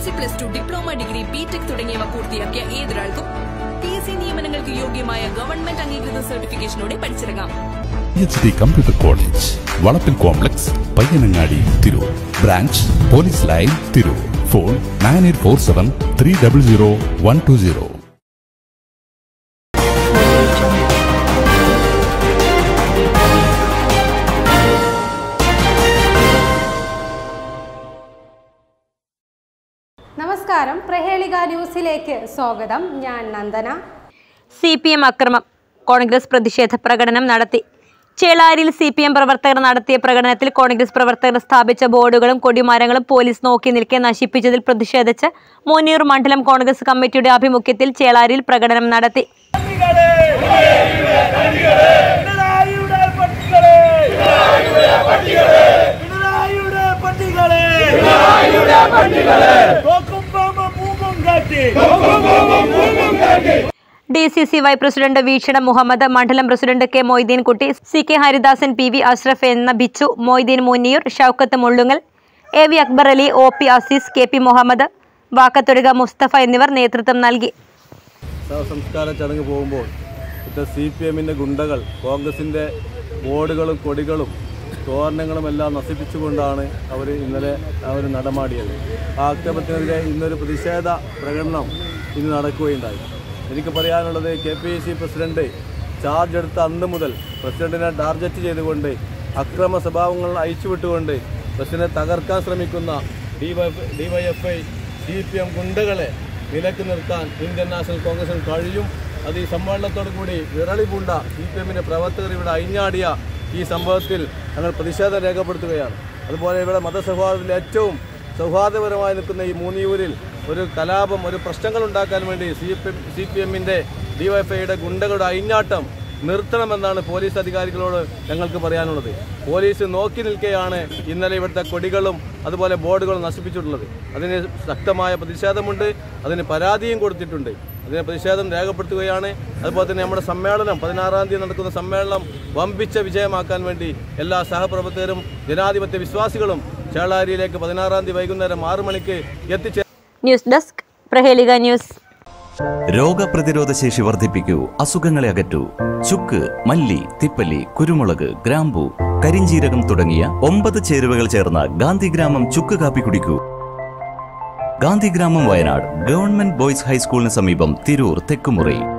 C plus two diploma degree BTech തുടങ്ങിയവ പൂർത്തിയാക്കിയ ഏതൊരാൾക്കും പി എസ് സി നിയമനങ്ങൾക്ക് യോഗ്യമായ ഗവൺമെന്റ് അംഗീകൃത സർട്ടിഫിക്കേഷനോടെ പഠിച്ചിറങ്ങാം എച്ച് ഡി കമ്പ്യൂട്ടർ കോളേജ് വളപ്പിൽ complex Payyanangadi Tirur branch police line Tirur phone nine eight four seven three double zero one two zero നമസ്കാരം പ്രഹേളിക ന്യൂസിലേക്ക് സ്വാഗതം ഞാൻ നന്ദന സി പി എം അക്രമം കോൺഗ്രസ് പ്രതിഷേധ പ്രകടനം നടത്തി ചേളാരിയിൽ സി പി എം പ്രവർത്തകർ നടത്തിയ പ്രകടനത്തിൽ കോൺഗ്രസ് പ്രവർത്തകർ സ്ഥാപിച്ച ബോർഡുകളും കൊടിമരങ്ങളും പോലീസ് നോക്കി നിൽക്കെ നശിപ്പിച്ചതിൽ പ്രതിഷേധിച്ച് മൂന്നിയൂർ മണ്ഡലം കോൺഗ്രസ് കമ്മിറ്റിയുടെ ആഭിമുഖ്യത്തിൽ ചേളാരിയിൽ പ്രകടനം നടത്തി പിണറായിയുടെ പട്ടികളെ പിണറായിയുടെ പട്ടികളെ തോക്കുമ്പോമ്പോ മൂക്കും കാട്ടി D C C Y president വീക്ഷണ മുഹമ്മദ് മണ്ഡലം president K Moideen Kutty C K Haridasan P V Ashraf എന്ന Bichu Moideen Munniyur Shoukath Mullungal A V Akbar Ali O P Azeez K P Muhammad Vakkathoduka Musthafa എന്നിവർ നേതൃത്വം നൽകി സംസ്കാര ചടങ്ങ് പോകുമ്പോൾ ഇത്തെ സി പി എമ്മിൻ്റെ ഗുണ്ടകൾ കോൺഗ്രസിൻ്റെ ബോർഡുകളും കൊടികളും തോരണങ്ങളും എല്ലാം നശിപ്പിച്ചുകൊണ്ടാണ് അവർ ഇന്നലെ അവർ നടമാടിയത് ആ ആക്രമണത്തിനെതിരെ ഇന്നൊരു പ്രതിഷേധ പ്രകടനം ഇന്ന് നടക്കുകയുണ്ടായി എനിക്ക് പറയാനുള്ളത് K P C president charge എടുത്ത അന്ന് മുതൽ പ്രസിഡന്റിനെ ടാർഗറ്റ് ചെയ്തുകൊണ്ട് അക്രമ സ്വഭാവങ്ങൾ അയച്ചുവിട്ടുകൊണ്ട് പ്രസിഡന്റിനെ തകർക്കാൻ ശ്രമിക്കുന്ന ഡിവൈഎഫ്ഐ സി പി എം ഗുണ്ടകളെ നിലക്ക് നിർത്താൻ ഇന്ത്യൻ നാഷണൽ കോൺഗ്രസിന് കഴിയും അത് ഈ സമ്മേളനത്തോടു കൂടി വിരളി പൂണ്ട സി പി എമ്മിൻ്റെ പ്രവർത്തകർ ഇവിടെ അഴിഞ്ഞാടിയ ഈ സംഭവത്തിൽ ഞങ്ങൾ പ്രതിഷേധം രേഖപ്പെടുത്തുകയാണ് അതുപോലെ ഇവിടെ മതസൗഹാർദ്ദത്തിൽ ഏറ്റവും സൗഹാർദ്ദപരമായി നിൽക്കുന്ന ഈ മൂന്നിയൂരിൽ ഒരു കലാപം ഒരു പ്രശ്നങ്ങൾ ഉണ്ടാക്കാൻ വേണ്ടി C P M C P എമ്മിൻ്റെ ഡിവൈഎഫ്ഐയുടെ ഗുണ്ടകളുടെ അഴിഞ്ഞാട്ടം നിർത്തണമെന്നാണ് പോലീസ് അധികാരികളോട് ഞങ്ങൾക്ക് പറയാനുള്ളത് പോലീസ് നോക്കി നിൽക്കെയാണ് ഇന്നലെ ഇവിടുത്തെ കൊടികളും അതുപോലെ ബോർഡുകളും നശിപ്പിച്ചിട്ടുള്ളത് അതിന് ശക്തമായ പ്രതിഷേധമുണ്ട് അതിന് പരാതിയും കൊടുത്തിട്ടുണ്ട് അതിന് പ്രതിഷേധം രേഖപ്പെടുത്തുകയാണ് അതുപോലെ തന്നെ നമ്മുടെ സമ്മേളനം പതിനാറാം തീയതി നടക്കുന്ന സമ്മേളനം വമ്പിച്ച വിജയമാക്കാൻ വേണ്ടി എല്ലാ സഹപ്രവർത്തകരും ജനാധിപത്യ വിശ്വാസികളും ചേളാരിയിലേക്ക് പതിനാറാം തീയതി വൈകുന്നേരം ആറു മണിക്ക് എത്തിച്ചേ ന്യൂസ് ഡെസ്ക് പ്രഹേലിക ന്യൂസ് രോഗപ്രതിരോധ ശേഷി വർദ്ധിപ്പിക്കൂ അസുഖങ്ങളെ അകറ്റൂ ചുക്ക് മല്ലി തിപ്പല്ലി കുരുമുളക് ഗ്രാമ്പു കരിഞ്ചീരകം തുടങ്ങിയ ഒമ്പത് ചേരുവകൾ ചേർന്ന ഗാന്ധിഗ്രാമം ചുക്ക് കാപ്പി കുടിക്കൂ ഗാന്ധിഗ്രാമം വയനാട് ഗവൺമെന്റ് ബോയ്സ് ഹൈസ്കൂളിന് സമീപം തിരൂർ തെക്കുമുറി